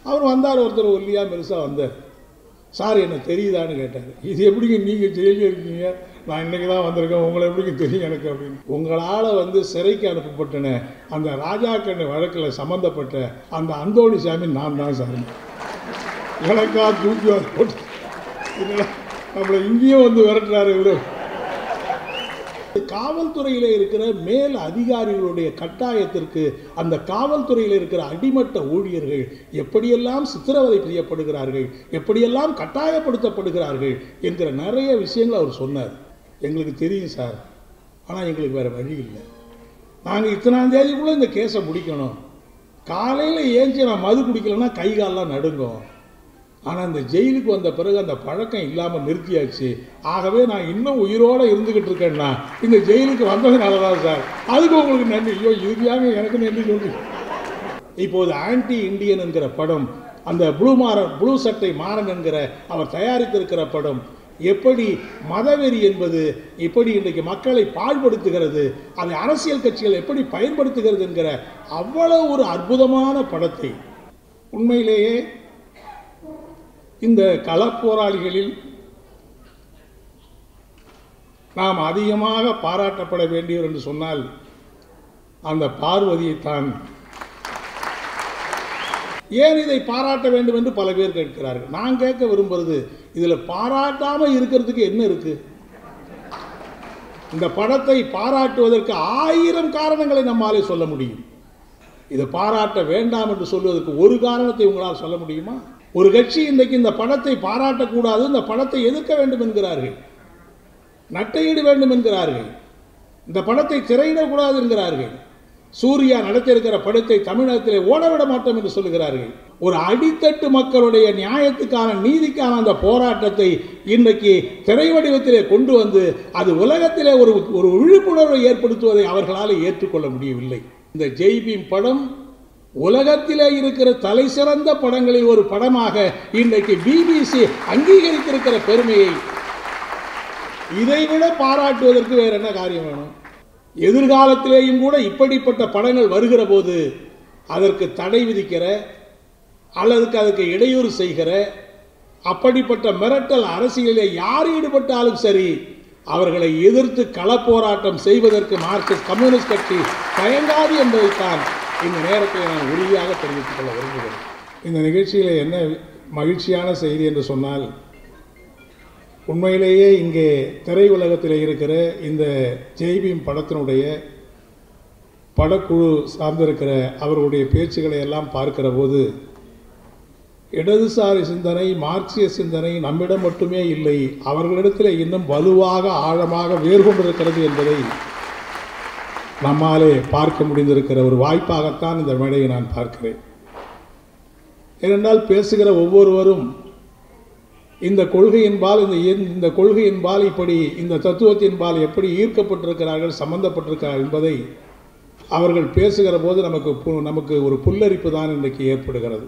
அவர் வந்தார் ஒருத்தர் ஒல்லியாக பெருசாக வந்தார் சார் என்ன தெரியுதான்னு கேட்டார் இது எப்படிங்க நீங்கள் ஜெயிலில் இருக்கீங்க நான் இன்னைக்கு தான் வந்திருக்கேன் உங்களை எப்படிங்க தெரியும் எனக்கு அப்படின்னு உங்களால் வந்து சிறைக்கு அனுப்பப்பட்டன அந்த ராஜாக்கண்ணு வழக்கில் சம்மந்தப்பட்ட அந்த அந்தோணி சாமி நான் தான் சார் எனக்கா தூக்கி வந்து போட்டு இல்லைடா, நம்மளை இங்கேயும் வந்து விரட்டுறாரு இவரு காவல்துறையில் இருக்கிற மேல் அதிகாரிகளுடைய கட்டாயத்திற்கு அந்த காவல்துறையில் இருக்கிற அடிமட்ட ஊழியர்கள் எப்படியெல்லாம் சித்திரவதை செய்யப்படுகிறார்கள் எப்படியெல்லாம் கட்டாயப்படுத்தப்படுகிறார்கள் என்கிற நிறைய விஷயங்கள் அவர் சொன்னார் எங்களுக்கு தெரியும் சார் ஆனால் எங்களுக்கு வேற வழி இல்லை நாங்கள் இத்தனாம் தேதிக்குள்ளே இந்த கேஸை முடிக்கணும் காலையில் ஏஞ்சி நான் மது குடிக்கலைன்னா கை காலெல்லாம் நடுங்கும் ஆனால் இந்த ஜெயிலுக்கு வந்த பிறகு அந்த பழக்கம் இல்லாமல் நிறுத்தியாச்சு ஆகவே நான் இன்னும் உயிரோடு இருந்துக்கிட்டு இருக்கேன்னா இந்த ஜெயிலுக்கு வந்ததுனால தான் சார் அதுக்கு உங்களுக்கு நன்றி ஐயோ இறுதியாக எனக்கு நன்றி சொல்லி இப்போது ஆன்டி இந்தியன் என்கிற படம் அந்த ப்ளூ மாறன் ப்ளூ சட்டை மாறன் என்கிற அவர் தயாரித்திருக்கிற படம் எப்படி மதவெறி என்பது எப்படி இன்றைக்கு மக்களை பாழ்படுத்துகிறது அதை அரசியல் கட்சிகள் எப்படி பயன்படுத்துகிறது என்கிற அவ்வளவு ஒரு அற்புதமான படத்தை உண்மையிலேயே இந்த களப்போராளிகளில் நாம் அதிகமாக பாராட்டப்பட வேண்டியவர் என்று சொன்னால் அந்த பார்வதியைத்தான் ஏன் இதை பாராட்ட வேண்டும் என்று பல பேர் கேட்கிறார்கள் நான் கேட்க விரும்புறது இதுல பாராட்டாம இருக்கிறதுக்கு என்ன இருக்கு இந்த படத்தை பாராட்டுவதற்கு ஆயிரம் காரணங்களை நம்மாலே சொல்ல முடியும் இதை பாராட்ட வேண்டாம் என்று சொல்வதற்கு ஒரு காரணத்தை உங்களால் சொல்ல முடியுமா ஒரு கட்சி இன்றைக்கு இந்த படத்தை பாராட்டக்கூடாது இந்த படத்தை எதிர்க்க வேண்டும் என்கிறார்கள் நட்டையிட வேண்டும் என்கிறார்கள் இந்த படத்தை திரையிடக்கூடாது என்கிறார்கள் சூர்யா நடத்தியிருக்கிற படத்தை தமிழகத்திலே ஓடவிட மாட்டோம் என்று சொல்லுகிறார்கள் ஒரு அடித்தட்டு மக்களுடைய நியாயத்துக்கான நீதிக்கான அந்த போராட்டத்தை இன்றைக்கு திரை வடிவத்திலே கொண்டு வந்து அது உலகத்திலே ஒரு ஒரு விழிப்புணர்வை ஏற்படுத்துவதை அவர்களால் ஏற்றுக்கொள்ள முடியவில்லை இந்த ஜெய்பீம் படம் உலகத்திலே இருக்கிற தலை சிறந்த படங்களில் ஒரு படமாக இன்றைக்கு பிபிசி அங்கீகரித்திருக்கிற பெருமையை இதைவிட பாராட்டுவதற்கு வேற என்ன காரியம் வேணும் எதிர்காலத்திலேயும் கூட இப்படிப்பட்ட படங்கள் வருகிற போது அதற்கு தடை விதிக்கிற அல்லதுக்கு அதுக்கு இடையூறு செய்கிற அப்படிப்பட்ட மிரட்டல் அரசியலிலே யார் ஈடுபட்டாலும் சரி அவர்களை எதிர்த்து களப்போராட்டம் செய்வதற்கு மார்க்சிஸ்ட் கம்யூனிஸ்ட் கட்சி தயங்காது என்பதைத்தான் இந்த நேரத்தில் நான் உறுதியாக தெரிவித்துக் கொள்ள விரும்புகிறேன் இந்த நிகழ்ச்சியில் என்ன மகிழ்ச்சியான செய்தி என்று சொன்னால் உண்மையிலேயே இங்கே திரையுலகத்தில் இருக்கிற இந்த ஜெய்பீம் படத்தினுடைய படக்குழு சார்ந்திருக்கிற அவர்களுடைய பேச்சுக்களை எல்லாம் பார்க்கிற போது இடதுசாரி சிந்தனை மார்க்சிய சிந்தனை நம்மிடம் மட்டுமே இல்லை அவர்களிடத்தில் இன்னும் வலுவாக ஆழமாக வேர் கொண்டிருக்கிறது என்பதை நம்மாலே பார்க்க முடிந்திருக்கிற ஒரு வாய்ப்பாகத்தான் இந்த மேடையை நான் பார்க்கிறேன் ஏனென்றால் பேசுகிற ஒவ்வொருவரும் இந்த கொள்கையின்பால் இந்த என்- இந்த கொள்கையின்பால் இப்படி இந்த தத்துவத்தின்பால் எப்படி ஈர்க்கப்பட்டிருக்கிறார்கள் சம்பந்தப்பட்டிருக்கிறார்கள் என்பதை அவர்கள் பேசுகிற போது நமக்கு பு- நமக்கு ஒரு புல்லரிப்பு தான் இன்றைக்கு ஏற்படுகிறது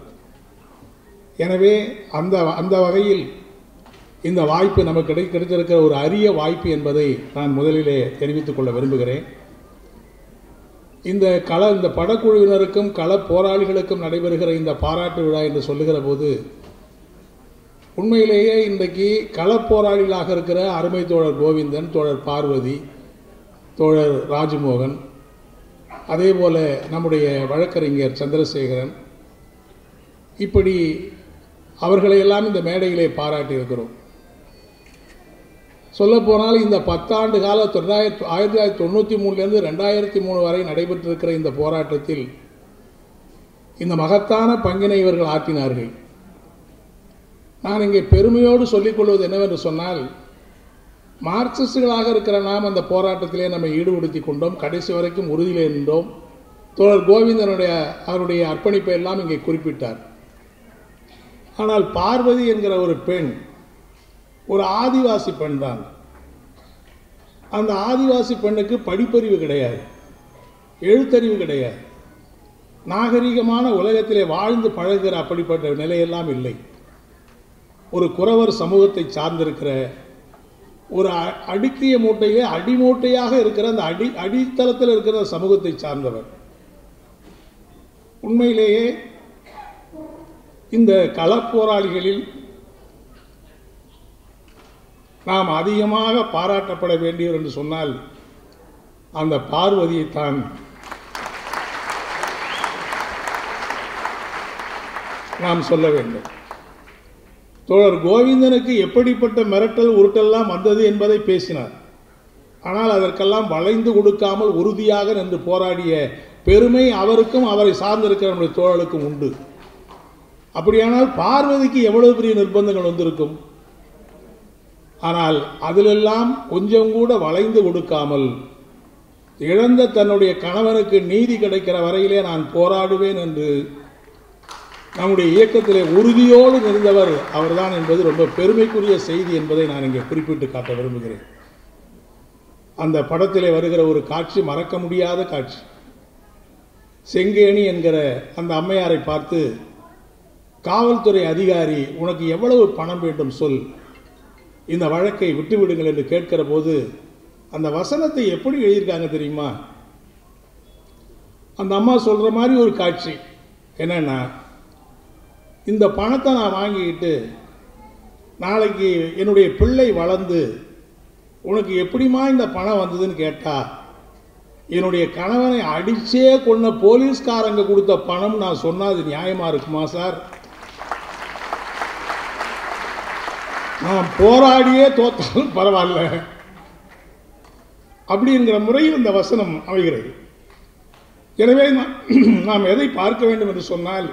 எனவே அந்த அந்த வகையில் இந்த வாய்ப்பு நமக்கு கிடை கிடைத்திருக்கிற ஒரு அரிய வாய்ப்பு என்பதை நான் முதலிலே தெரிவித்துக் கொள்ள விரும்புகிறேன் இந்த கள இந்த படக்குழுவினருக்கும் கள போராளிகளுக்கும் நடைபெறுகிற இந்த பாராட்டு விழா என்று சொல்லுகிற போது உண்மையிலேயே இன்றைக்கு களப்போராளிகளாக இருக்கிற அருமை தோழர் கோவிந்தன் தோழர் பார்வதி தோழர் ராஜமோகன் அதே போல நம்முடைய வழக்கறிஞர் சந்திரசேகரன் இப்படி அவர்களை எல்லாம் இந்த மேடையிலே பாராட்டி இருக்கிறோம் சொல்லப்போனால் இந்த பத்தாண்டு கால தொள்ளாயிரத்தி ஆயிரத்தி தொள்ளாயிரத்தி தொண்ணூற்றி மூணுலேருந்து ரெண்டாயிரத்தி மூணு வரை நடைபெற்றிருக்கிற இந்த போராட்டத்தில் இந்த மகத்தான பங்கினை இவர்கள் ஆற்றினார்கள் நான் இங்கே பெருமையோடு சொல்லிக்கொள்வது என்னவென்று சொன்னால் மார்க்சிஸ்டுகளாக இருக்கிற நாம் அந்த போராட்டத்திலே நம்மை ஈடுபடுத்தி கொண்டோம் கடைசி வரைக்கும் உறுதியிலே நின்றோம் தோழர் கோவிந்தனுடைய அவருடைய அர்ப்பணிப்பை எல்லாம் இங்கே குறிப்பிட்டார் ஆனால் பார்வதி என்கிற ஒரு பெண் ஒரு ஆதிவாசி பெண் தான் அந்த ஆதிவாசி பெண்ணுக்கு படிப்பறிவு கிடையாது எழுத்தறிவு கிடையாது நாகரிகமான உலகத்திலே வாழ்ந்து பழகுகிற அப்படிப்பட்ட நிலையெல்லாம் இல்லை ஒரு குறவர் சமூகத்தை சார்ந்திருக்கிற ஒரு அ- அடுக்கிய மூட்டையிலே அடிமூட்டையாக இருக்கிற அந்த அடி அடித்தளத்தில் இருக்கிற சமூகத்தை சார்ந்தவர் உண்மையிலேயே இந்த களப்போராளிகளில் நாம் அதிகமாக பாராட்டப்பட வேண்டியவர் என்று சொன்னால் அந்த பார்வதியைத்தான் நாம் சொல்ல வேண்டும் தோழர் கோவிந்தனுக்கு எப்படிப்பட்ட மிரட்டல் உருட்டெல்லாம் வந்தது என்பதை பேசினார் ஆனால் அதற்கெல்லாம் வளைந்து கொடுக்காமல் உறுதியாக நின்று போராடிய பெருமை அவருக்கும் அவரை சார்ந்திருக்கிற நம்முடைய தோழலுக்கும் உண்டு அப்படியானால் பார்வதிக்கு எவ்வளவு பெரிய நிர்பந்தங்கள் வந்திருக்கும் ஆனால் அதிலெல்லாம் கொஞ்சம் கூட வளைந்து கொடுக்காமல் இழந்த தன்னுடைய கணவனுக்கு நீதி கிடைக்கிற வரையிலே நான் போராடுவேன் என்று நம்முடைய இயக்கத்திலே உறுதியோடு இருந்தவர் அவர்தான் என்பது ரொம்ப பெருமைக்குரிய செய்தி என்பதை நான் இங்கே குறிப்பிட்டு காட்ட விரும்புகிறேன் அந்த படத்திலே வருகிற ஒரு காட்சி மறக்க முடியாத காட்சி செங்கேணி என்கிற அந்த அம்மையாரை பார்த்து காவல்துறை அதிகாரி உனக்கு எவ்வளவு பணம் வேண்டும் சொல் இந்த வழக்கை விட்டுவிடுங்கள் என்று கேட்கிற போது அந்த வசனத்தை எப்படி எழுதியிருக்காங்க தெரியுமா அந்த அம்மா சொல்ற மாதிரி ஒரு காட்சி என்னன்னா இந்த பணத்தை நான் வாங்கிக்கிட்டு நாளைக்கு என்னுடைய பிள்ளை வளர்ந்து உனக்கு எப்படிம்மா இந்த பணம் வந்ததுன்னு கேட்டா என்னுடைய கணவனை அடிச்சே கொண்ட போலீஸ்காரங்க கொடுத்த பணம் நான் சொன்னா அது நியாயமா இருக்குமா சார் நான் போராடியே தோத்தாலும் பரவாயில்ல அப்படிங்கிற முறையில் இந்த வசனம் அமைகிறது எனவே நாம் நாம் எதை பார்க்க வேண்டும் என்று சொன்னால்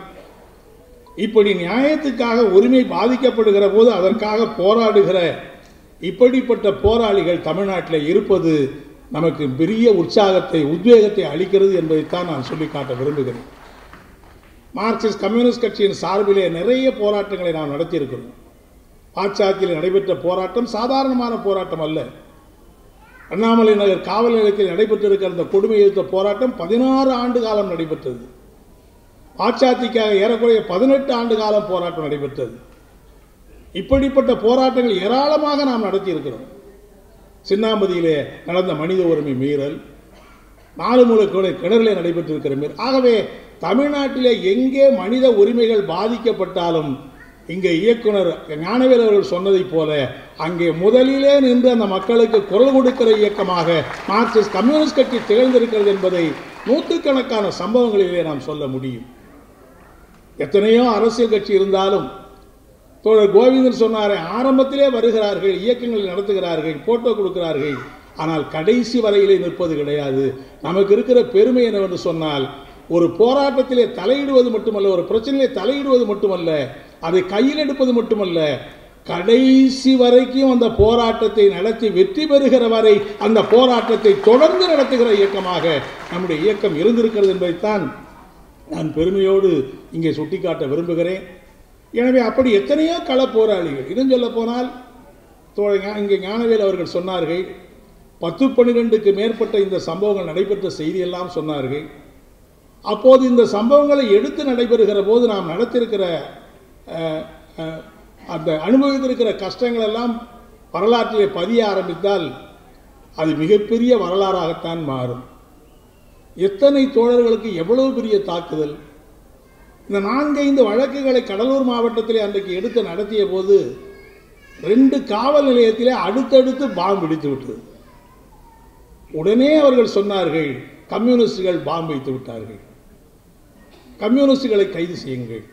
இப்படி நியாயத்துக்காக உரிமை பாதிக்கப்படுகிற போது அதற்காக போராடுகிற இப்படிப்பட்ட போராளிகள் தமிழ்நாட்டில் இருப்பது நமக்கு பெரிய உற்சாகத்தை உத்வேகத்தை அளிக்கிறது என்பதைத்தான் நான் சொல்லி காட்ட விரும்புகிறேன் மார்க்சிஸ்ட் கம்யூனிஸ்ட் கட்சியின் சார்பிலே நிறைய போராட்டங்களை நாம் நடத்தியிருக்கிறோம் பாச்சாத்தியில் நடைபெற்ற போராட்டம் சாதாரணமான போராட்டம் அல்ல அண்ணாமலை நகர் காவல் நிலையத்தில் நடைபெற்றிருக்கிற அந்த கொடுமை எதிர்த்த போராட்டம் பதினாறு ஆண்டு காலம் நடைபெற்றது பாச்சாத்திக்காக ஏறக்குறைய பதினெட்டு ஆண்டு காலம் போராட்டம் நடைபெற்றது இப்படிப்பட்ட போராட்டங்கள் ஏராளமாக நாம் நடத்தியிருக்கிறோம் சின்னாம்பதியிலே நடந்த மனித உரிமை மீறல் நாலு மூல கிணறிலே நடைபெற்றிருக்கிற மீறல் ஆகவே தமிழ்நாட்டிலே எங்கே மனித உரிமைகள் பாதிக்கப்பட்டாலும் இங்கே இயக்குனர் ஞானவேல் அவர்கள் சொன்னதைப் போல அங்கே முதலிலே நின்று அந்த மக்களுக்கு குரல் கொடுக்கிற இயக்கமாக மார்க்சிஸ்ட் கம்யூனிஸ்ட் கட்சி திகழ்ந்திருக்கிறது என்பதை நூற்றுக்கணக்கான சம்பவங்களிலே நாம் சொல்ல முடியும் எத்தனையோ அரசியல் கட்சி இருந்தாலும் தோழர் கோவிந்தன் சொன்னாரே ஆரம்பத்திலே வருகிறார்கள் இயக்கங்களை நடத்துகிறார்கள் போட்டோ கொடுக்கிறார்கள் ஆனால் கடைசி வரையிலே நிற்பது கிடையாது நமக்கு இருக்கிற பெருமை என்னவென்று சொன்னால் ஒரு போராட்டத்திலே தலையிடுவது மட்டுமல்ல ஒரு பிரச்சனையிலே தலையிடுவது மட்டுமல்ல அதை கையில் எடுப்பது மட்டுமல்ல கடைசி வரைக்கும் அந்த போராட்டத்தை நடத்தி வெற்றி பெறுகிற வரை அந்த போராட்டத்தை தொடர்ந்து நடத்துகிற இயக்கமாக நம்முடைய இயக்கம் இருந்திருக்கிறது என்பதைத்தான் நான் பெருமையோடு இங்கே சுட்டிக்காட்ட விரும்புகிறேன் எனவே அப்படி எத்தனையோ கள போராளிகள் இன்னும் சொல்ல போனால் தோழ- இங்கே ஞானவேல் அவர்கள் சொன்னார்கள் பத்து பன்னிரெண்டுக்கு மேற்பட்ட இந்த சம்பவங்கள் நடைபெற்ற செய்தியெல்லாம் சொன்னார்கள் அப்போது இந்த சம்பவங்களை எடுத்து நடைபெறுகிற போது நாம் நடத்தியிருக்கிற அஹ், அஹ், அந்த அனுபவித்திருக்கிற கஷ்டங்கள் எல்லாம் வரலாற்றிலே பதிய ஆரம்பித்தால் அது மிகப்பெரிய வரலாறாகத்தான் மாறும் எத்தனை தோழர்களுக்கு எவ்வளவு பெரிய தாக்குதல் இந்த நான்கைந்து வழக்குகளை கடலூர் மாவட்டத்திலே அன்றைக்கு எடுத்து நடத்திய போது ரெண்டு காவல் நிலையத்திலே அடுத்தடுத்து பாம்பு வெடித்து விட்டது உடனே அவர்கள் சொன்னார்கள் கம்யூனிஸ்டுகள் பாம்பு வைத்து விட்டார்கள் கம்யூனிஸ்டுகளை கைது செய்யுங்கள்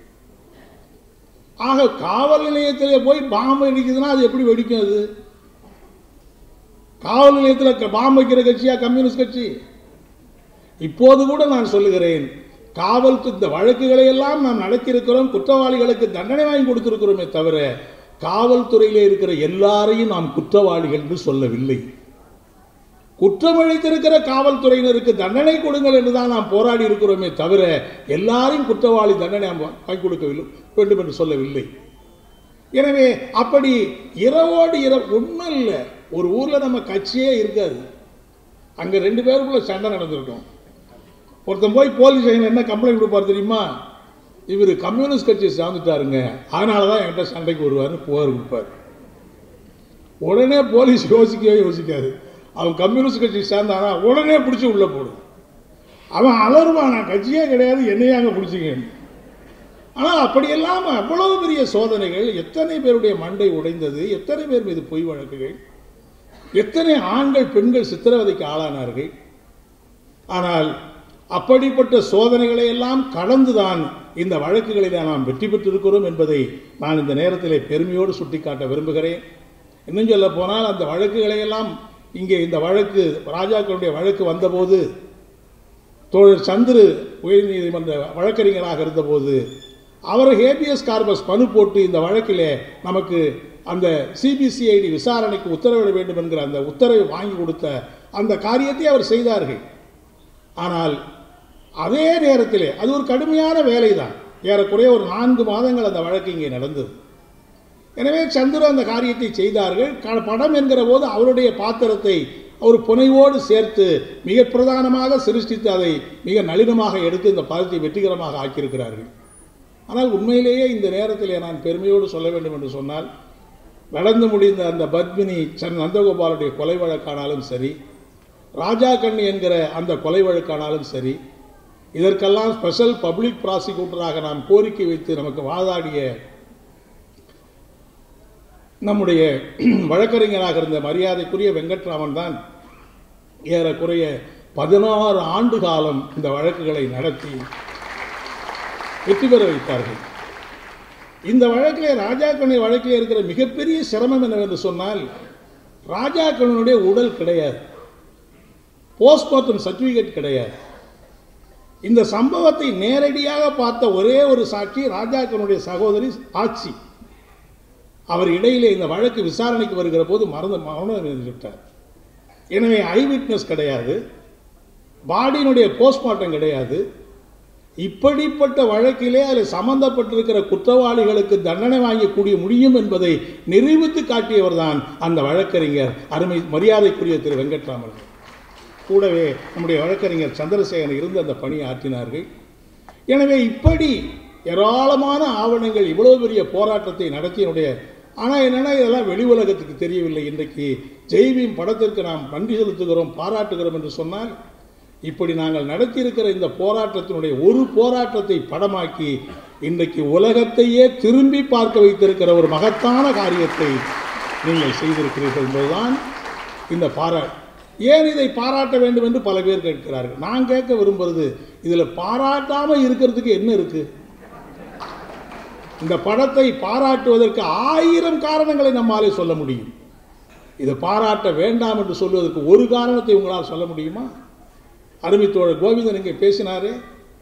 ஆக காவல் நிலையத்திலே போய் பாம்பு வெடிக்குதுன்னா அது எப்படி வெடிக்கும் அது காவல் நிலையத்தில் க- பாம்பு வைக்கிற கட்சியா கம்யூனிஸ்ட் கட்சி இப்போது கூட நான் சொல்லுகிறேன் காவல் இந்த வழக்குகளை எல்லாம் நாம் நடத்தியிருக்கிறோம் குற்றவாளிகளுக்கு தண்டனை வாங்கி கொடுத்திருக்கிறோமே தவிர காவல்துறையிலே இருக்கிற எல்லாரையும் நாம் குற்றவாளிகள் என்று சொல்லவில்லை குற்றமளித்திருக்கிற காவல்துறையினருக்கு தண்டனை கொடுங்கள் என்றுதான் நாம் போராடி இருக்கிறோமே தவிர எல்லாரையும் குற்றவாளி தண்டனை நாம் வாங்கி கொடுக்கவில்லை வேண்டும் என்று சொல்லவில்லை எனவே அப்படி இரவோடு இரவு ஒன்றும் இல்லை ஒரு ஊர்ல நம்ம கட்சியே இருக்காது அங்க ரெண்டு பேருக்குள்ள சண்டை நடந்திருக்கும் ஒருத்தன் போய் போலீஸ் ஸ்டேஷன் என்ன கம்ப்ளைண்ட் கொடுப்பார் தெரியுமா இவர் கம்யூனிஸ்ட் கட்சியை சார்ந்துட்டாருங்க அதனால தான் என்கிட்ட சண்டைக்கு வருவார்னு புகார் கொடுப்பார் உடனே போலீஸ் யோசிக்கவே யோசிக்காது அவன் கம்யூனிஸ்ட் கட்சி சேர்ந்தானா உடனே பிடிச்சி உள்ள போடும் அவன் அலறுவான் நான் கட்சியே கிடையாது என்னையே அங்கே பிடிச்சிங்க ஆனால் அப்படியெல்லாம் அவ்வளவு பெரிய சோதனைகள் எத்தனை பேருடைய மண்டை உடைந்தது எத்தனை பேர் மீது பொய் வழக்குகள் எத்தனை ஆண்கள் பெண்கள் சித்திரவதைக்கு ஆளானார்கள் ஆனால் அப்படிப்பட்ட சோதனைகளை எல்லாம் கடந்துதான் இந்த வழக்குகளில் நாம் வெற்றி பெற்றிருக்கிறோம் என்பதை நான் இந்த நேரத்திலே பெருமையோடு சுட்டிக்காட்ட விரும்புகிறேன் இன்னும் சொல்ல போனால் அந்த வழக்குகளை எல்லாம் இங்கே இந்த வழக்கு ராஜாக்களுடைய வழக்கு வந்தபோது தோழர் சந்திரு உயர்நீதிமன்ற வழக்கறிஞராக இருந்தபோது அவர் ஹேபியஸ் கார்பஸ் மனு போட்டு இந்த வழக்கிலே நமக்கு அந்த சிபிசிஐடி விசாரணைக்கு உத்தரவிட வேண்டும் என்கிற அந்த உத்தரவை வாங்கி கொடுத்த அந்த காரியத்தை அவர் செய்தார்கள் ஆனால் அதே நேரத்திலே அது ஒரு கடுமையான வேலை தான் ஏறக்குறைய ஒரு நான்கு மாதங்கள் அந்த வழக்கு இங்கே நடந்தது எனவே சந்திர அந்த காரியத்தை செய்தார்கள் க- படம் என்கிற போது அவருடைய பாத்திரத்தை ஒரு புனைவோடு சேர்த்து மிக பிரதானமாக சிருஷ்டித்து அதை மிக நளினமாக எடுத்து இந்த பதத்தை வெற்றிகரமாக ஆக்கியிருக்கிறார்கள் ஆனால் உண்மையிலேயே இந்த நேரத்திலே நான் பெருமையோடு சொல்ல வேண்டும் என்று சொன்னால் நடந்து முடிந்த அந்த பத்மினி சன் நந்தகோபாலுடைய கொலை வழக்கானாலும் சரி ராஜா கண்ணி என்கிற அந்த கொலை வழக்கானாலும் சரி இதற்கெல்லாம் ஸ்பெஷல் பப்ளிக் ப்ராசிக்யூட்டராக நாம் கோரிக்கை வைத்து நமக்கு வாதாடிய நம்முடைய வழக்கறிஞராக இருந்த மரியாதைக்குரிய வெங்கட்ராமன் தான் ஏறக்குறைய பதினாறு ஆண்டு காலம் இந்த வழக்குகளை நடத்தி வெற்றி பெற வைத்தார்கள் இந்த வழக்கிலே ராஜாக்கண்ணை வழக்கில் இருக்கிற மிகப்பெரிய சிரமம் என்னவென்று சொன்னால் ராஜாக்கண்ணனுடைய உடல் கிடையாது போஸ்ட்மார்ட்டம் சர்டிபிகேட் கிடையாது இந்த சம்பவத்தை நேரடியாக பார்த்த ஒரே ஒரு சாட்சி ராஜாக்கனுடைய சகோதரி ஆட்சி அவர் இடையிலே இந்த வழக்கு விசாரணைக்கு வருகிற போது மறந்து மரணம் விட்டார் எனவே ஐ விட்னஸ் கிடையாது பாடியினுடைய போஸ்ட்மார்ட்டம் கிடையாது இப்படிப்பட்ட வழக்கிலே அதில் சம்பந்தப்பட்டிருக்கிற குற்றவாளிகளுக்கு தண்டனை வாங்கக்கூடிய முடியும் என்பதை நிரூபித்து காட்டியவர்தான் அந்த வழக்கறிஞர் அருமை மரியாதைக்குரிய திரு வெங்கட்ராமன் கூடவே நம்முடைய வழக்கறிஞர் சந்திரசேகரன் இருந்து அந்த பணியை ஆற்றினார்கள் எனவே இப்படி ஏராளமான ஆவணங்கள் இவ்வளவு பெரிய போராட்டத்தை நடத்தியனுடைய ஆனால் என்னன்னா இதெல்லாம் வெளி உலகத்துக்கு தெரியவில்லை இன்றைக்கு ஜெய்பீம் படத்திற்கு நாம் நன்றி செலுத்துகிறோம் பாராட்டுகிறோம் என்று சொன்னால் இப்படி நாங்கள் நடத்தியிருக்கிற இந்த போராட்டத்தினுடைய ஒரு போராட்டத்தை படமாக்கி இன்றைக்கு உலகத்தையே திரும்பி பார்க்க வைத்திருக்கிற ஒரு மகத்தான காரியத்தை நீங்கள் செய்திருக்கிறீர்கள் என்பதுதான் இந்த பாரா ஏன் இதை பாராட்ட வேண்டும் என்று பல பேர் கேட்கிறார்கள் நான் கேட்க விரும்புறது இதில் பாராட்டாமல் இருக்கிறதுக்கு என்ன இருக்கு இந்த படத்தை பாராட்டுவதற்கு ஆயிரம் காரணங்களை நம்மாலே சொல்ல முடியும் இதை பாராட்ட வேண்டாம் என்று சொல்வதற்கு ஒரு காரணத்தை உங்களால் சொல்ல முடியுமா அருமை தோழர் கோவிந்தன் இங்கே பேசினாரே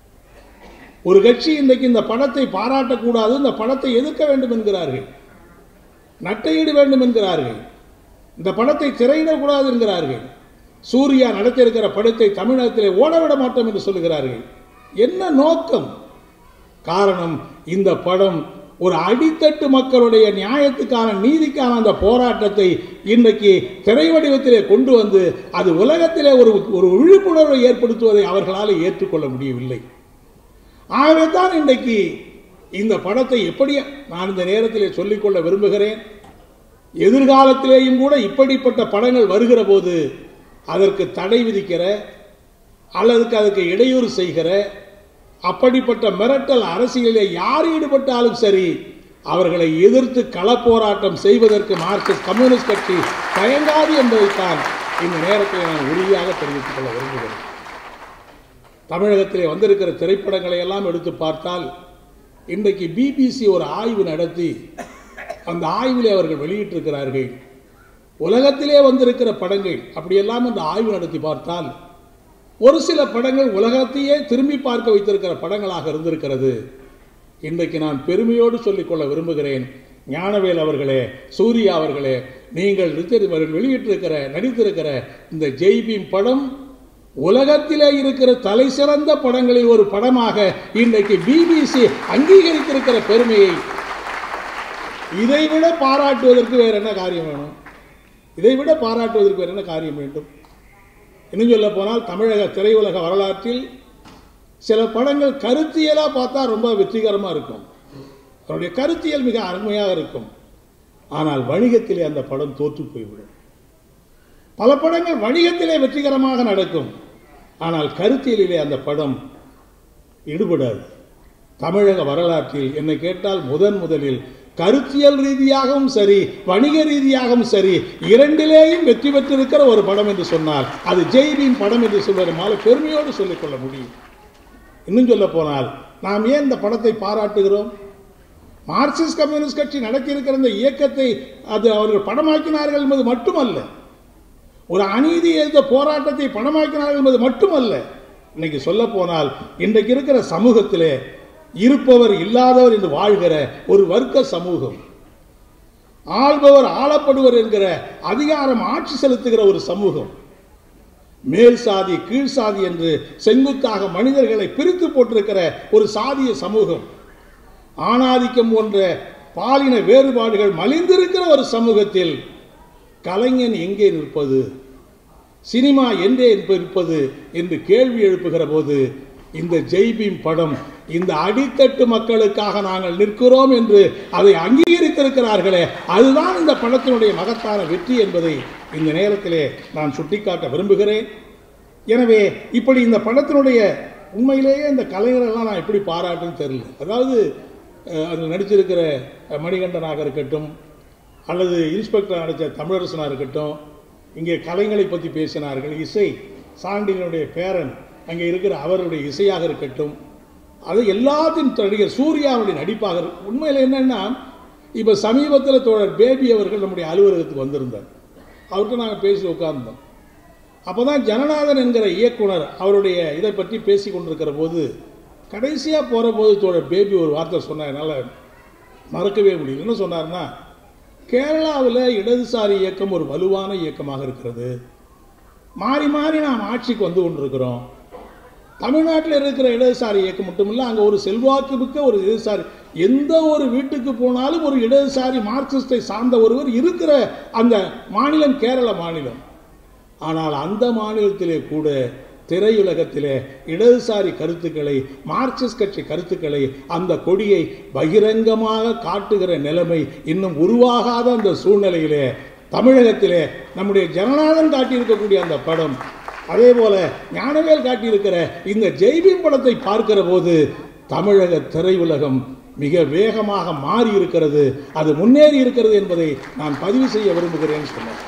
ஒரு கட்சி இன்றைக்கு இந்த படத்தை பாராட்டக்கூடாது இந்த படத்தை எதிர்க்க வேண்டும் என்கிறார்கள் நட்டையிட வேண்டும் என்கிறார்கள் இந்த படத்தை திரையிடக்கூடாது என்கிறார்கள் சூர்யா நடத்தியிருக்கிற படத்தை தமிழகத்திலே ஓடவிட மாட்டோம் என்று சொல்லுகிறார்கள் என்ன நோக்கம் காரணம் இந்த படம் ஒரு அடித்தட்டு மக்களுடைய நியாயத்துக்கான நீதிக்கான அந்த போராட்டத்தை இன்றைக்கு திரை வடிவத்திலே கொண்டு வந்து அது உலகத்திலே ஒரு ஒரு விழிப்புணர்வை ஏற்படுத்துவதை அவர்களால் ஏற்றுக்கொள்ள முடியவில்லை ஆகவே தான் இன்றைக்கு இந்த படத்தை எப்படி நான் இந்த நேரத்திலே சொல்லிக்கொள்ள விரும்புகிறேன் எதிர்காலத்திலேயும் கூட இப்படிப்பட்ட படங்கள் வருகிற போது அதற்கு தடை விதிக்கிற அல்லதுக்கு அதுக்கு இடையூறு செய்கிற அப்படிப்பட்ட மிரட்டல் அரசியலிலே யார் ஈடுபட்டாலும் சரி அவர்களை எதிர்த்து களப்போராட்டம் செய்வதற்கு மார்க்சிஸ்ட் கம்யூனிஸ்ட் கட்சி தயங்காது என்பதைத்தான் இந்த நேரத்தில் நான் உறுதியாக தெரிவித்துக் கொள்ள விரும்புகிறேன் தமிழகத்திலே வந்திருக்கிற திரைப்படங்களை எல்லாம் எடுத்து பார்த்தால் இன்றைக்கு பிபிசி ஒரு ஆய்வு நடத்தி அந்த ஆய்விலே அவர்கள் வெளியிட்டிருக்கிறார்கள் உலகத்திலே வந்திருக்கிற படங்கள் அப்படியெல்லாம் அந்த ஆய்வு நடத்தி பார்த்தால் ஒரு சில படங்கள் உலகத்தையே திரும்பி பார்க்க வைத்திருக்கிற படங்களாக இருந்திருக்கிறது இன்றைக்கு நான் பெருமையோடு சொல்லிக்கொள்ள விரும்புகிறேன் ஞானவேல் அவர்களே சூர்யா அவர்களே நீங்கள் நிறுத்தி- வெளியிட்டிருக்கிற நடித்திருக்கிற இந்த ஜெய்பீம் படம் உலகத்திலே இருக்கிற தலை சிறந்த படங்களில் ஒரு படமாக இன்றைக்கு பிபிசி அங்கீகரித்திருக்கிற பெருமையை இதைவிட பாராட்டுவதற்கு வேற என்ன காரியம் வேணும் இதைவிட பாராட்டுவதற்கு வேற என்ன காரியம் வேண்டும் இன்னும் சொல்ல போனால் தமிழக திரையுலக வரலாற்றில் சில படங்கள் கருத்தியலாக பார்த்தா ரொம்ப வெற்றிகரமாக இருக்கும் அவருடைய கருத்தியல் மிக அருமையாக இருக்கும் ஆனால் வணிகத்திலே அந்த படம் தோற்று போய்விடும் பல படங்கள் வணிகத்திலே வெற்றிகரமாக நடக்கும் ஆனால் கருத்தியலிலே அந்த படம் ஈடுபடாது தமிழக வரலாற்றில் என்னை கேட்டால் முதன் முதலில் கருத்தியல் ரீதியாகவும் சரி வணிக ரீதியாகவும் சரி இரண்டிலேயும் வெற்றி பெற்றிருக்கிற ஒரு படம் என்று சொன்னால் அது ஜெய்பீம் படம் என்று சொல்வதனால பெருமையோடு சொல்லிக்கொள்ள முடியும் இன்னும் சொல்ல போனால் நாம் ஏன் இந்த படத்தை பாராட்டுகிறோம் மார்க்சிஸ்ட் கம்யூனிஸ்ட் கட்சி நடத்தியிருக்கிற இந்த இயக்கத்தை அது அவர்கள் படமாக்கினார்கள் என்பது மட்டுமல்ல ஒரு அநீதி எதிர்த்த போராட்டத்தை பணமாக்கினார்கள் என்பது மட்டுமல்ல இன்னைக்கு சொல்ல போனால் இன்றைக்கு இருக்கிற சமூகத்திலே இருப்பவர் இல்லாதவர் என்று வாழ்கிற ஒரு வர்க்க சமூகம் ஆள்பவர் ஆளப்படுவர் என்கிற அதிகாரம் ஆட்சி செலுத்துகிற ஒரு சமூகம் மேல் சாதி கீழ் சாதி என்று செங்குத்தாக மனிதர்களை பிரித்து போட்டிருக்கிற ஒரு சாதிய சமூகம் ஆணாதிக்கம் போன்ற பாலின வேறுபாடுகள் மலிந்திருக்கிற ஒரு சமூகத்தில் கலைஞன் எங்கே நிற்பது சினிமா எங்கே இருப்பது என்று கேள்வி எழுப்புகிற போது இந்த ஜெய்பீம் படம் இந்த அடித்தட்டு மக்களுக்காக நாங்கள் நிற்கிறோம் என்று அதை அங்கீகரித்திருக்கிறார்களே அதுதான் இந்த படத்தினுடைய மகத்தான வெற்றி என்பதை இந்த நேரத்திலே நான் சுட்டிக்காட்ட விரும்புகிறேன் எனவே இப்படி இந்த படத்தினுடைய உண்மையிலேயே இந்த கலைஞரெல்லாம் நான் எப்படி பாராட்டுன்னு தெரியல அதாவது அஹ், அதில் நடிச்சிருக்கிற அஹ், மணிகண்டனாக இருக்கட்டும் அல்லது இன்ஸ்பெக்டர் நடித்த தமிழரசனாக இருக்கட்டும் இங்கே கலைகளை பற்றி பேசினார்கள் இசை சாண்டினுடைய பேரன் அங்கே இருக்கிற அவருடைய இசையாக இருக்கட்டும் அது எல்லாத்தையும் நடிகர் சூர்யாவுடைய நடிப்பாக இருக்கு. உண்மையில் என்னன்னா இப்போ சமீபத்தில் தோழர் பேபி அவர்கள் நம்முடைய அலுவலகத்துக்கு வந்திருந்தார் அவர்கிட்ட நாங்கள் பேசி உட்கார்ந்தோம் அப்போ தான் ஜனநாதன் என்கிற இயக்குனர் அவருடைய இதை பற்றி பேசி கொண்டிருக்கிற போது கடைசியாக போகிற போது தோழர் பேபி ஒரு வார்த்தை சொன்னார் என்னால் மறக்கவே முடியல என்ன சொன்னார்னா கேரளாவில் இடதுசாரி இயக்கம் ஒரு வலுவான இயக்கமாக இருக்கிறது மாறி மாறி நாம் ஆட்சிக்கு வந்து கொண்டிருக்கிறோம் தமிழ்நாட்டில் இருக்கிற இடதுசாரி இயக்கம் மட்டுமில்ல அங்கே ஒரு செல்வாக்கு மிக்க ஒரு இடதுசாரி எந்த ஒரு வீட்டுக்கு போனாலும் ஒரு இடதுசாரி மார்க்சிஸ்டை சார்ந்த ஒருவர் இருக்கிற அந்த மாநிலம் கேரள மாநிலம் ஆனால் அந்த மாநிலத்திலே கூட திரையுலகத்திலே இடதுசாரி கருத்துக்களை மார்க்சிஸ்ட் கட்சி கருத்துக்களை அந்த கொடியை பகிரங்கமாக காட்டுகிற நிலைமை இன்னும் உருவாகாத அந்த சூழ்நிலையிலே தமிழகத்திலே நம்முடைய ஜனநாதன் காட்டியிருக்கக்கூடிய அந்த படம் அதே போல ஞானவேல் காட்டியிருக்கிற இந்த ஜெய்பீம் படத்தை பார்க்கிற போது தமிழக திரையுலகம் மிக வேகமாக மாறி இருக்கிறது அது முன்னேறி இருக்கிறது என்பதை நான் பதிவு செய்ய விரும்புகிறேன் சொன்னேன்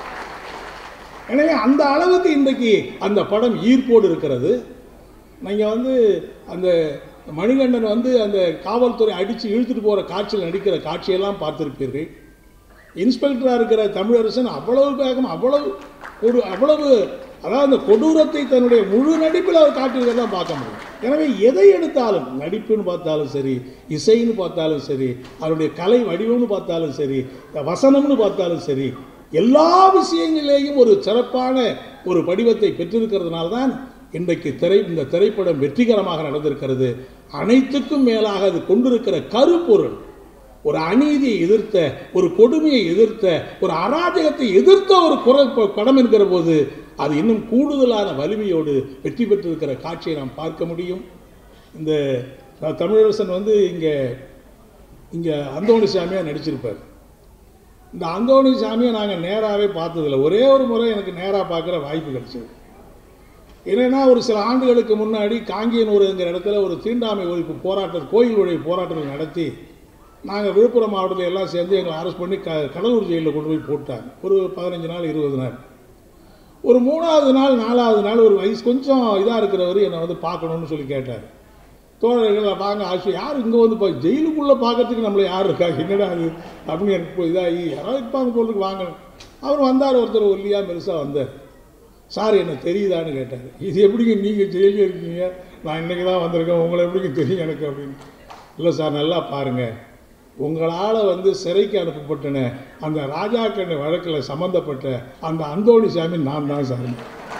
எனவே அந்த அளவுக்கு இன்றைக்கு அந்த படம் ஈர்ப்போடு இருக்கிறது நீங்கள் வந்து அந்த மணிகண்டன் வந்து அந்த காவல்துறை அடித்து இழுத்துட்டு போகிற காட்சியில் நடிக்கிற காட்சியெல்லாம் பார்த்திருப்பீர்கள் இன்ஸ்பெக்டராக இருக்கிற தமிழரசன் அவ்வளவு வேகம் அவ்வளவு கொடு அவ்வளவு அதாவது அந்த கொடூரத்தை தன்னுடைய முழு நடிப்பில் அவர் காட்டியிருக்கிறத பார்க்க முடியும் எனவே எதை எடுத்தாலும் நடிப்புன்னு பார்த்தாலும் சரி இசைன்னு பார்த்தாலும் சரி அவருடைய கலை வடிவம்னு பார்த்தாலும் சரி வசனம்னு பார்த்தாலும் சரி எல்லா விஷயங்களிலேயும் ஒரு சிறப்பான ஒரு படிவத்தை பெற்றிருக்கிறதுனால தான் இன்றைக்கு திரை இந்த திரைப்படம் வெற்றிகரமாக நடந்திருக்கிறது அனைத்துக்கும் மேலாக அது கொண்டிருக்கிற கருப்பொருள் ஒரு அநீதியை எதிர்த்த ஒரு கொடுமையை எதிர்த்த ஒரு அராஜகத்தை எதிர்த்த ஒரு குரல் ப- படம் என்கிற போது அது இன்னும் கூடுதலான வலிமையோடு வெற்றி பெற்றிருக்கிற காட்சியை நாம் பார்க்க முடியும் இந்த த- தமிழரசன் வந்து இங்கே இங்கே அந்தோணி சாமியாக நடிச்சிருப்பார் இந்த அந்தோணி சாமியை நாங்கள் நேராகவே பார்த்ததில்ல ஒரே ஒரு முறை எனக்கு நேராக பார்க்குற வாய்ப்பு கிடைச்சது என்னன்னா ஒரு சில ஆண்டுகளுக்கு முன்னாடி காங்கியனூருங்கிற இடத்துல ஒரு தீண்டாமை ஒழிப்பு போராட்டம் கோயில் ஒழிப்பு போராட்டங்கள் நடத்தி நாங்கள் விழுப்புரம் மாவட்டத்தில் எல்லாம் சேர்ந்து எங்களை அரெஸ்ட் பண்ணி க கடலூர் ஜெயிலில் கொண்டு போய் போட்டாங்க ஒரு பதினஞ்சு நாள் இருபது நாள் ஒரு மூணாவது நாள் நாலாவது நாள் ஒரு வயசு கொஞ்சம் இதாக இருக்கிறவர் என்னை வந்து பார்க்கணும்னு சொல்லி கேட்டார் தோழர்கள் வாங்க ஆசு யார் இங்கே வந்து இப்போ ஜெயிலுக்குள்ளே பார்க்கறதுக்கு நம்மளை யார் இருக்காங்க என்னடா அது அப்படின்னு எனக்கு இப்போ இதாகி யாராவது இருப்பாங்க போலுக்கு வாங்க அவர் வந்தார் ஒருத்தர் ஒல்லியாக பெருசாக வந்தார் சார் என்ன தெரியுதான்னு கேட்டார் இது எப்படிங்க நீங்கள் ஜெயிலில் இருக்கீங்க நான் இன்றைக்கி தான் வந்திருக்கேன் உங்களை எப்படிங்க தெரியும் எனக்கு அப்படின்னு இல்லை சார் நல்லா பாருங்கள் உங்களால் வந்து சிறைக்கு அனுப்பப்பட்டன அந்த ராஜாக்கண்ண வழக்கில் சம்மந்தப்பட்ட அந்த அந்தோணி சாமி நான் தான் சார்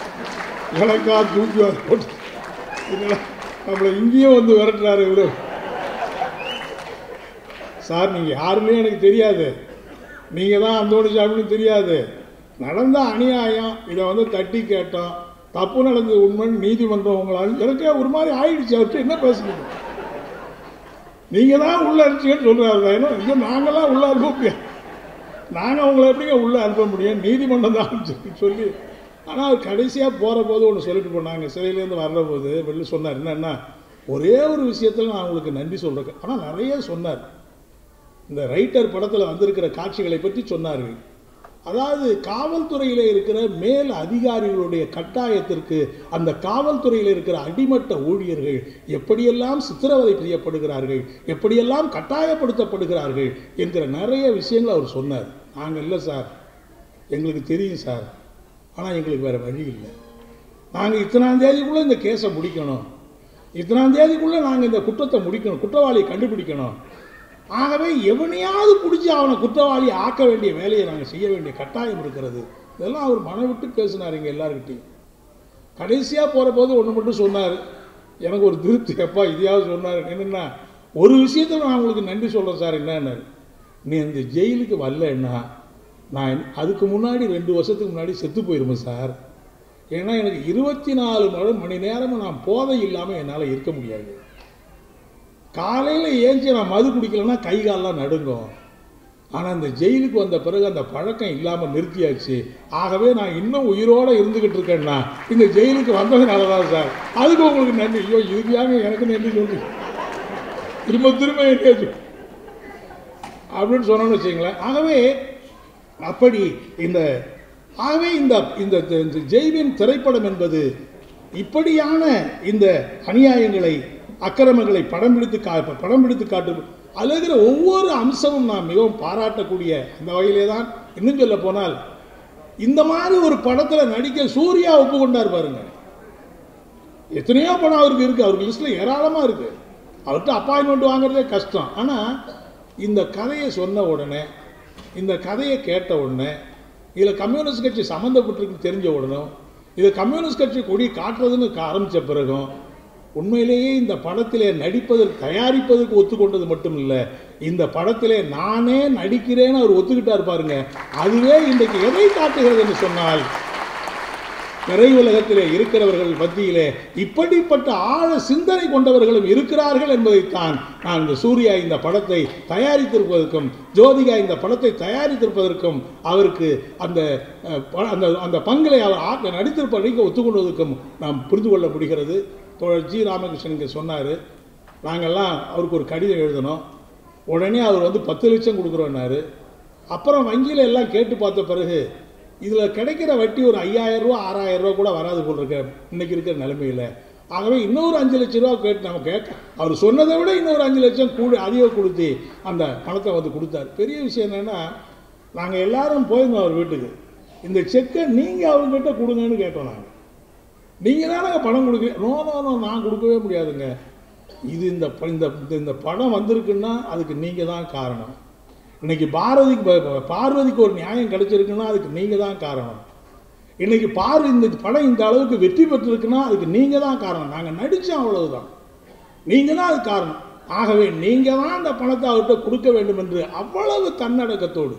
எனக்கா தூக்கி வர போட்டு இல்லைடா, நம்மளை இங்கேயும் வந்து விரட்டுறாரு இவ்வளோ சார் நீங்கள் யாருன்னே எனக்கு தெரியாது நீங்கள் தான் அந்தோணி சாமின்னு தெரியாது நடந்த அநியாயம் இதை வந்து தட்டி கேட்டோம் தப்பு நடந்தது உண்மைன்னு நீதிமன்றம் உங்களால் எனக்கே ஒரு மாதிரி ஆயிடுச்சு அவர்கிட்ட என்ன பேசுறீங்க நீங்கள் தான் உள்ள அனுப்பிச்சிங்கன்னு சொல்கிறாரு ஏன்னா இங்கே நாங்களாம் உள்ள அனுப்ப முடியாது நாங்கள் உங்களை எப்படிங்க உள்ளே அனுப்ப முடியும் நீதிமன்றம் தான் அனுப்பிச்சிருக்கு சொல்லி ஆனால் அவர் கடைசியாக போகிற போது ஒன்று சொல்லிட்டு போனாங்க சிறையிலேருந்து வர்ற போது வெளில சொன்னார் என்னன்னா ஒரே ஒரு விஷயத்தில் நான் உங்களுக்கு நன்றி சொல்கிறேன் ஆனால் நிறைய சொன்னார் இந்த ரைட்டர் படத்தில் வந்திருக்கிற காட்சிகளை பற்றி சொன்னார்கள் அதாவது காவல்துறையில் இருக்கிற மேல் அதிகாரிகளுடைய கட்டாயத்திற்கு அந்த காவல்துறையில் இருக்கிற அடிமட்ட ஊழியர்கள் எப்படியெல்லாம் சித்திரவதை செய்யப்படுகிறார்கள் எப்படியெல்லாம் கட்டாயப்படுத்தப்படுகிறார்கள் என்கிற நிறைய விஷயங்கள் அவர் சொன்னார் நாங்கள் இல்லை சார் எங்களுக்கு தெரியும் சார் ஆனால் எங்களுக்கு வேறு வழி இல்லை நாங்கள் இத்தனாம் தேதிக்குள்ளே இந்த கேஸை முடிக்கணும் இத்தனாம் தேதிக்குள்ளே நாங்கள் இந்த குற்றத்தை முடிக்கணும் குற்றவாளியை கண்டுபிடிக்கணும் ஆகவே எவனையாவது பிடிச்சி அவனை குற்றவாளி ஆக்க வேண்டிய வேலையை நாங்கள் செய்ய வேண்டிய கட்டாயம் இருக்கிறது இதெல்லாம் அவர் மன விட்டு பேசினார் இங்கே எல்லாருக்கிட்டையும் கடைசியாக போகிற போது ஒன்று மட்டும் சொன்னார் எனக்கு ஒரு திருப்தி எப்பா இதையாவது சொன்னார் என்னென்னா ஒரு விஷயத்தில் நான் உங்களுக்கு நன்றி சொல்கிறேன் சார் என்னன்னு நீ இந்த ஜெயிலுக்கு வரலன்னா நான் அதுக்கு முன்னாடி ரெண்டு வருஷத்துக்கு முன்னாடி செத்து போயிருப்பேன் சார் ஏன்னா எனக்கு இருபத்தி நாலு மணி மணி நேரமும் நான் போதை இல்லாமல் என்னால் இருக்க முடியாது காலையில் ஏஞ்சி நான் மது குடிக்கலன்னா கை காலெலாம் நடுங்கும் ஆனால் இந்த ஜெயிலுக்கு வந்த பிறகு அந்த பழக்கம் இல்லாமல் நிறுத்தியாச்சு ஆகவே நான் இன்னும் உயிரோடு இருந்துக்கிட்டு இருக்கேன்னா இந்த ஜெயிலுக்கு வந்ததுனால தான் சார் அதுக்கு உங்களுக்கு நன்றி ஐயோ இதுக்கு ஏங்க எனக்கு நன்றி சொல்லி திரும்ப திரும்ப என்ன அப்படின்னு சொன்னோன்னு வச்சுங்களேன் ஆகவே அப்படி இந்த ஆகவே இந்த இந்த இந்த ஜெய்வின் திரைப்படம் என்பது இப்படியான இந்த அநியாயங்களை அக்கிரமங்களை படம் பிடித்து கா படம் பிடித்து காட்டு அழுகிற ஒவ்வொரு அம்சமும் நான் மிகவும் பாராட்டக்கூடிய அந்த வகையிலே தான் இன்னும் சொல்ல போனால் இந்த மாதிரி ஒரு படத்தில் நடிக்க சூர்யா ஒப்புக்கொண்டார் பாருங்க எத்தனையோ படம் அவருக்கு இருக்கு அவருக்கு லிஸ்ட்ல ஏராளமாக இருக்கு அவர்கிட்ட அப்பாயின்மெண்ட் வாங்குறதே கஷ்டம் ஆனால் இந்த கதையை சொன்ன உடனே இந்த கதையை கேட்ட உடனே இதில் கம்யூனிஸ்ட் கட்சி சம்மந்தப்பட்டிருக்கு தெரிஞ்ச உடனும் இதை கம்யூனிஸ்ட் கட்சி கொடி காட்டுறதுன்னு ஆரம்பித்த பிறகும் உண்மையிலேயே இந்த படத்திலே நடிப்பதற்கு தயாரிப்பதற்கு ஒத்துக்கொண்டது மட்டும் இல்லை இந்த படத்திலே நானே நடிக்கிறேன்னு அவர் ஒத்துக்கிட்டார் பாருங்க அதுவே இன்றைக்கு எதை காட்டுகிறது என்று சொன்னால் திரையுலகத்திலே இருக்கிறவர்கள் மத்தியிலே இப்படிப்பட்ட ஆழ சிந்தனை கொண்டவர்களும் இருக்கிறார்கள் என்பதைத்தான் நான் இந்த சூர்யா இந்த படத்தை தயாரித்திருப்பதற்கும் ஜோதிகா இந்த படத்தை தயாரித்திருப்பதற்கும் அவருக்கு அந்த அஹ், ப- அந்த அந்த பங்களை அவர் ஆக்க நடித்திருப்பதற்கு ஒத்துக்கொள்வதற்கும் நாம் புரிந்து கொள்ள முடிகிறது தோழர் ஜி ராமகிருஷ்ணன் இங்கே சொன்னார் நாங்கள்லாம் அவருக்கு ஒரு கடிதம் எழுதினோம் உடனே அவர் வந்து பத்து லட்சம் கொடுக்குறோன்னாரு அப்புறம் வங்கியில் எல்லாம் கேட்டு பார்த்த பிறகு இதில் கிடைக்கிற வட்டி ஒரு ஐயாயிரம் ரூபா ஆறாயிரம் ரூபா கூட வராது போல் இருக்க இன்னைக்கு இருக்கிற நிலைமையில் ஆகவே இன்னொரு அஞ்சு லட்ச ரூபா கேட்டு நம்ம கேட்க அவர் சொன்னதை விட இன்னொரு அஞ்சு லட்சம் கூட அதிகம் கொடுத்து அந்த பணத்தை வந்து கொடுத்தார் பெரிய விஷயம் என்னென்னா நாங்கள் எல்லாரும் போயிருந்தோம் அவர் வீட்டுக்கு இந்த செக்கை நீங்கள் அவர்கிட்ட கொடுங்கன்னு கேட்டோம் நாங்கள் நீங்கள் தானே பணம் கொடுக்க நோ நோ நோ நான் கொடுக்கவே முடியாதுங்க இது இந்த ப- இந்த இந்த- இந்த படம் வந்திருக்குன்னா அதுக்கு நீங்கள் தான் காரணம் இன்னைக்கு பாரதிக்கு ப- ப- பார்வதிக்கு ஒரு நியாயம் கிடைச்சிருக்குன்னா அதுக்கு நீங்கள் தான் காரணம் இன்னைக்கு பார் இந்த படம் இந்த அளவுக்கு வெற்றி பெற்றிருக்குன்னா அதுக்கு நீங்கள் தான் காரணம் நாங்கள் நடித்தோம் அவ்வளவுதான் நீங்கள் தான் அது காரணம் ஆகவே நீங்கள் தான் அந்த பணத்தை அவர்கிட்ட கொடுக்க வேண்டும் என்று அவ்வளவு தன்னடக்கத்தோடு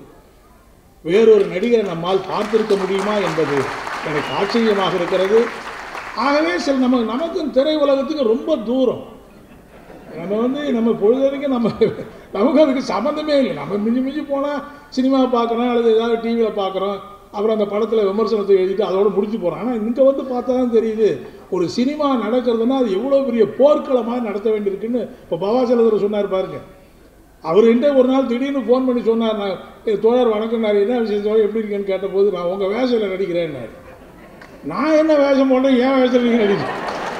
வேறொரு நடிகரை நம்மால் பார்த்திருக்க முடியுமா என்பது எனக்கு ஆச்சரியமாக இருக்கிறது ஆகவே சில நம்ம நமக்கும் திரை உலகத்துக்கு ரொம்ப தூரம் நம்ம வந்து நம்ம பொழுதுக்கு நம்ம நமக்கு அதுக்கு சம்மந்தமே இல்லை நம்ம மிஞ்சி மிஞ்சி போனால் சினிமா பார்க்குறோம் அல்லது ஏதாவது டிவியில் பார்க்குறோம் அப்புறம் அந்த படத்தில் விமர்சனத்தை எழுதிட்டு அதோட முடிச்சு போகிறோம் ஆனால் இங்கே வந்து பார்த்தா தான் தெரியுது ஒரு சினிமா நடக்கிறதுனா அது எவ்வளோ பெரிய போர்க்களமாக நடத்த வேண்டியிருக்குன்னு இப்போ பவாசலதர் சொன்னார் பாருங்க அவர் என்கிட்ட ஒரு நாள் திடீர்னு ஃபோன் பண்ணி சொன்னார் நான் "ஏய், தோழர் வணக்கம் நான் என்ன விஷயம் தோழர் எப்படி இருக்கேன்னு கேட்டபோது நான் உங்கள் வேஷத்தில் நடிக்கிறேன்னாரு நான் என்ன வேஷம் போட்டேன் ஏன் வேஷத்தில் நீங்கள் நடிக்கிறேன்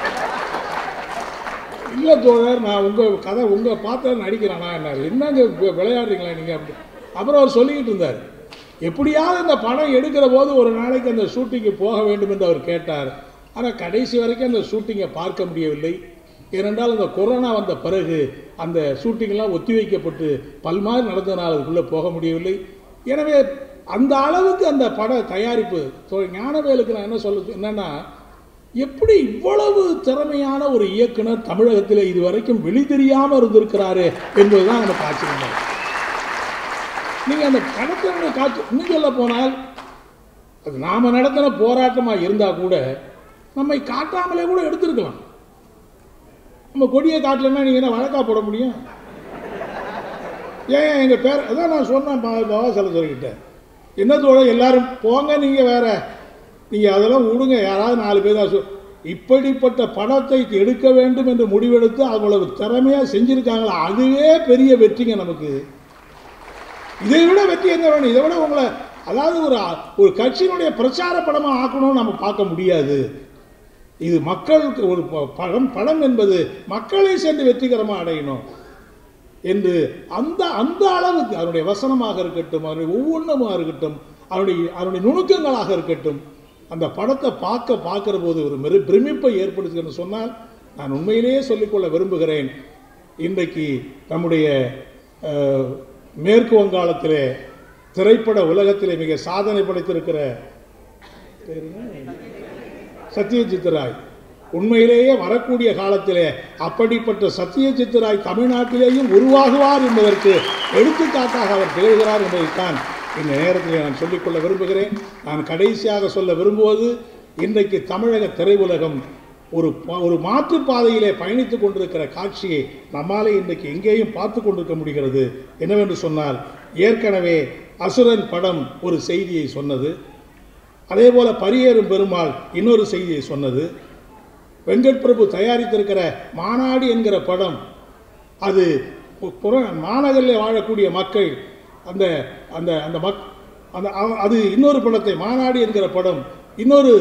இல்லை தோழர் நான் உங்கள் கதை உங்கள் பார்த்து நடிக்கிறேனா என்னார் என்னங்க வி- விளையாடுறீங்களா நீங்கள் அப்படி அப்புறம் அவர் சொல்லிக்கிட்டு இருந்தார் எப்படியாவது இந்த படம் எடுக்கிற போது ஒரு நாளைக்கு அந்த ஷூட்டிங்கு போக வேண்டும் என்று அவர் கேட்டார் ஆனால் கடைசி வரைக்கும் அந்த ஷூட்டிங்கை பார்க்க முடியவில்லை ஏனென்றால் அந்த கொரோனா வந்த பிறகு அந்த ஷூட்டிங்லாம் ஒத்திவைக்கப்பட்டு பல்மாறு நடந்ததனால் அதுக்குள்ளே போக முடியவில்லை எனவே அந்த அளவுக்கு அந்த பட தயாரிப்பு தோ- ஞானவேலுக்கு நான் என்ன சொல்ல என்னன்னா எப்படி இவ்வளவு திறமையான ஒரு இயக்குனர் தமிழகத்தில் இதுவரைக்கும் வெளித்தெரியாம இருந்திருக்கிறாரு என்பதுதான் நமக்கு ஆச்சரியமா இருக்கு. நீங்க அந்த கடத்தல காட்சி இன்னும் சொல்ல போனால் அது நாம நடத்தின போராட்டமா இருந்தா கூட நம்மை காட்டாமலே கூட எடுத்திருக்கலாம் நம்ம கொடியை காட்டலன்னா நீங்க என்ன வழக்கா போட முடியும் ஏன் எங்க பேர் அதான் நான் சொன்னேன் பா- பாபா சலதுரைக்கிட்ட என்ன தோழ எல்லாரும் போங்க நீங்க வேற நீங்க அதெல்லாம் விடுங்க யாராவது நாலு பேர் தான் சொ- இப்படிப்பட்ட படத்தை எடுக்க வேண்டும் என்று முடிவெடுத்து அவ்வளவு திறமையா செஞ்சிருக்காங்களா அதுவே பெரிய வெற்றிங்க நமக்கு இதை விட வெற்றி என்ன வேணும் இதை விட உங்களை அதாவது ஒரு ஒரு கட்சியினுடைய பிரச்சார படமா ஆக்கணும்னு நம்ம பார்க்க முடியாது இது மக்களுக்கு ஒரு ப- படம் படம் என்பது மக்களை சேர்ந்து வெற்றிகரமாக அடையணும் என்று அந்த அந்த அளவுக்கு அவருடைய வசனமாக இருக்கட்டும் அவருடைய ஒவ்வொன்றுமாக இருக்கட்டும் அவருடைய அவருடைய நுணுக்கங்களாக இருக்கட்டும் அந்த படத்தை பார்க்க பார்க்கிற போது ஒரு மெரு பிரமிப்பை ஏற்படுத்துகிறது சொன்னால் நான் உண்மையிலேயே சொல்லிக்கொள்ள விரும்புகிறேன் இன்றைக்கு நம்முடைய அஹ், மேற்கு வங்காளத்திலே திரைப்பட உலகத்திலே மிக சாதனை படைத்திருக்கிற பேரு என்ன? சத்யஜித் ராய் உண்மையிலேயே வரக்கூடிய காலத்திலே அப்படிப்பட்ட சத்யஜித் ராய் தமிழ்நாட்டிலேயும் உருவாகுவார் என்பதற்கு எடுத்துக்காட்டாக அவர் திகழ்கிறார் என்பதைத்தான் இந்த நேரத்தில் நான் சொல்லிக்கொள்ள விரும்புகிறேன் நான் கடைசியாக சொல்ல விரும்புவது இன்றைக்கு தமிழக திரையுலகம் ஒரு பா- ஒரு மாற்றுப் பாதையிலே பயணித்துக் கொண்டிருக்கிற காட்சியை நம்மாலே இன்றைக்கு எங்கேயும் பார்த்து கொண்டிருக்க முடிகிறது என்னவென்று சொன்னால் ஏற்கனவே அசுரன் படம் ஒரு செய்தியை சொன்னது அதே போல பரியேறும் பெருமாள் இன்னொரு செய்தியை சொன்னது வெங்கட் பிரபு தயாரித்திருக்கிற மாநாடு என்கிற படம் அது பு- புற மாநகரில் வாழக்கூடிய மக்கள் அந்த அந்த அந்த மக் அந்த அவ- அது இன்னொரு படத்தை மாநாடு என்கிற படம் இன்னொரு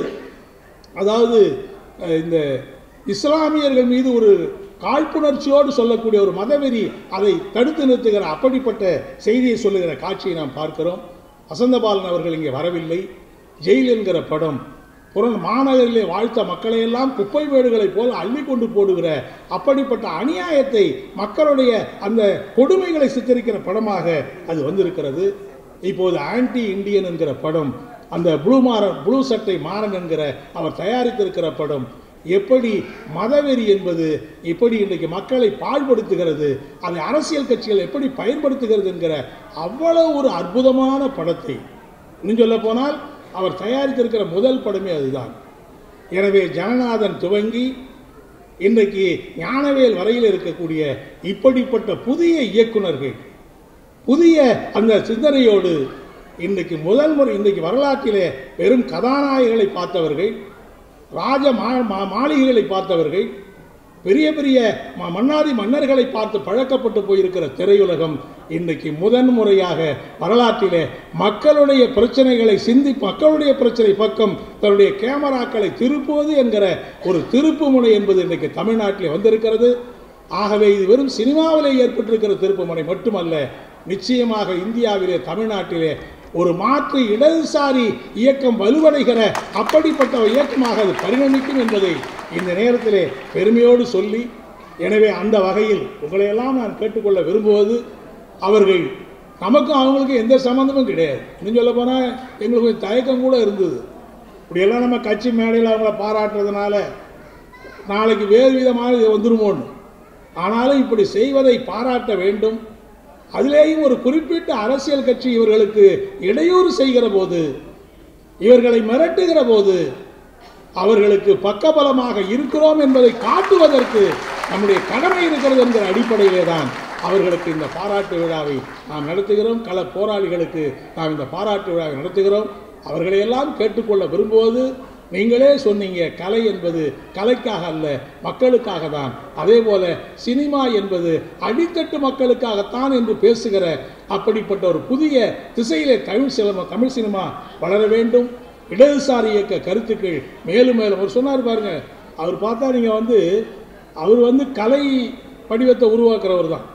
அதாவது அஹ், இந்த இஸ்லாமியர்கள் மீது ஒரு காழ்ப்புணர்ச்சியோடு சொல்லக்கூடிய ஒரு மதவெறி அதை தடுத்து நிறுத்துகிற அப்படிப்பட்ட செய்தியை சொல்லுகிற காட்சியை நாம் பார்க்கிறோம் வசந்தபாலன் அவர்கள் இங்கே வரவில்லை ஜெயில் என்கிற படம் புறன் மாநகரிலே வாழ்த்த மக்களையெல்லாம் குப்பை மேடுகளைப் போல் அள்ளி கொண்டு போடுகிற அப்படிப்பட்ட அநியாயத்தை மக்களுடைய அந்த கொடுமைகளை சித்தரிக்கிற படமாக அது வந்திருக்கிறது இப்போது ஆன்டி இந்தியன் என்கிற படம் அந்த ப்ளூ மாறன் ப்ளூ சட்டை மாறன் என்கிற அவர் தயாரித்திருக்கிற படம் எப்படி மதவெறி என்பது எப்படி இன்றைக்கு மக்களை பாழ்படுத்துகிறது அதை அரசியல் கட்சிகள் எப்படி பயன்படுத்துகிறது என்கிற அவ்வளவு ஒரு அற்புதமான படத்தை இன்னும் சொல்ல போனால் அவர் தயாரித்திருக்கிற முதல் படமே அதுதான் எனவே ஜனநாதன் துவங்கி இன்றைக்கு ஞானவேல் வரையில் இருக்கக்கூடிய இப்படிப்பட்ட புதிய இயக்குனர்கள் புதிய அந்த சிந்தனையோடு இன்றைக்கு முதல் முறை இன்றைக்கு வரலாற்றிலே வெறும் கதாநாயகர்களை பார்த்தவர்கள் ராஜ மா மா- மாளிகைகளை பார்த்தவர்கள் பெரிய பெரிய ம- மன்னாதி மன்னர்களை பார்த்து பழக்கப்பட்டு போயிருக்கிற திரையுலகம் இன்றைக்கு முதன் முறையாக வரலாற்றிலே மக்களுடைய பிரச்சனைகளை சிந்தி மக்களுடைய பிரச்சனை பக்கம் தன்னுடைய கேமராக்களை திருப்புவது என்கிற ஒரு திருப்பு முனை என்பது இன்றைக்கு தமிழ்நாட்டிலே வந்திருக்கிறது ஆகவே இது வெறும் சினிமாவிலே ஏற்பட்டிருக்கிற திருப்புமுனை மட்டுமல்ல நிச்சயமாக இந்தியாவிலே தமிழ்நாட்டிலே ஒரு மாற்று இடதுசாரி இயக்கம் வலுவடைகிற அப்படிப்பட்ட ஒரு இயக்கமாக அது பரிணமிக்கும் என்பதை இந்த நேரத்திலே பெருமையோடு சொல்லி எனவே அந்த வகையில் உங்களையெல்லாம் நான் கேட்டுக்கொள்ள விரும்புவது அவர்கள் நமக்கும் அவங்களுக்கும் எந்த சம்மந்தமும் கிடையாது இன்னும் சொல்ல போனால் எங்களுக்கு கொஞ்சம் தயக்கம் கூட இருந்தது இப்படியெல்லாம் நம்ம கட்சி மேடையில் அவங்கள பாராட்டுறதுனால நாளைக்கு வேறு விதமாக இது வந்துருமோன்னு ஆனாலும் இப்படி செய்வதை பாராட்ட வேண்டும் அதிலேயும் ஒரு குறிப்பிட்ட அரசியல் கட்சி இவர்களுக்கு இடையூறு செய்கிற போது இவர்களை மிரட்டுகிற போது அவர்களுக்கு பக்கபலமாக இருக்கிறோம் என்பதை காட்டுவதற்கு நம்முடைய கடமை இருக்கிறது என்கிற அடிப்படையிலே தான் அவர்களுக்கு இந்த பாராட்டு விழாவை நாம் நடத்துகிறோம் கள போராளிகளுக்கு நாம் இந்த பாராட்டு விழாவை நடத்துகிறோம் அவர்களையெல்லாம் கேட்டுக்கொள்ள விரும்புவது நீங்களே சொன்னீங்க கலை என்பது கலைக்காக அல்ல மக்களுக்காக தான் அதே போல சினிமா என்பது அடித்தட்டு மக்களுக்காகத்தான் என்று பேசுகிற அப்படிப்பட்ட ஒரு புதிய திசையிலே தமிழ் சினிமா தமிழ் சினிமா வளர வேண்டும் இடதுசாரி இயக்க கருத்துக்கள் மேலும் மேலும் அவர் சொன்னார் பாருங்க அவர் பார்த்தா நீங்க வந்து அவர் வந்து கலை படிவத்தை உருவாக்குறவர் தான்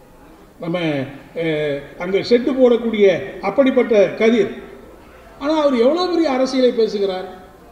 நம்ம அஹ், அங்க ஷெட்டு போடக்கூடிய அப்படிப்பட்ட கதிர் ஆனால் அவர் எவ்வளோ பெரிய அரசியலை பேசுகிறார்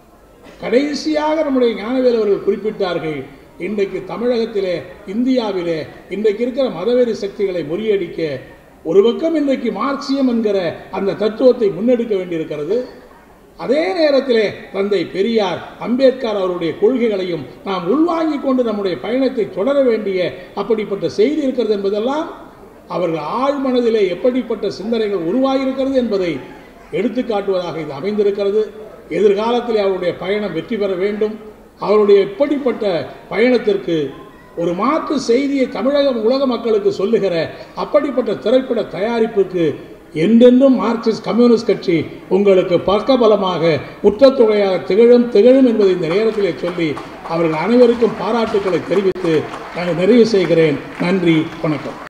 கடைசியாக நம்முடைய ஞானவேல் அவர்கள் குறிப்பிட்டார்கள் இன்றைக்கு தமிழகத்திலே இந்தியாவிலே இன்றைக்கு இருக்கிற மதவெறி சக்திகளை முறியடிக்க ஒரு பக்கம் இன்றைக்கு மார்க்சியம் என்கிற அந்த தத்துவத்தை முன்னெடுக்க வேண்டியிருக்கிறது அதே நேரத்திலே தந்தை பெரியார் அம்பேத்கர் அவருடைய கொள்கைகளையும் நாம் உள்வாங்கிக் கொண்டு நம்முடைய பயணத்தை தொடர வேண்டிய அப்படிப்பட்ட செய்தி இருக்கிறது என்பதெல்லாம் அவர்கள் ஆழ்மனதிலே எப்படிப்பட்ட சிந்தனைகள் உருவாகியிருக்கிறது என்பதை எடுத்துக்காட்டுவதாக இது அமைந்திருக்கிறது எதிர்காலத்தில் அவருடைய பயணம் வெற்றி பெற வேண்டும் அவருடைய எப்படிப்பட்ட பயணத்திற்கு ஒரு மாற்று செய்தியை தமிழக உலக மக்களுக்கு சொல்லுகிற அப்படிப்பட்ட திரைப்பட தயாரிப்புக்கு என்றென்றும் மார்க்சிஸ்ட் கம்யூனிஸ்ட் கட்சி உங்களுக்கு பக்கபலமாக உற்றத்தொகையாக திகழும் திகழும் என்பதை இந்த நேரத்திலே சொல்லி அவர்கள் அனைவருக்கும் பாராட்டுக்களை தெரிவித்து நான் நிறைவு செய்கிறேன் நன்றி வணக்கம்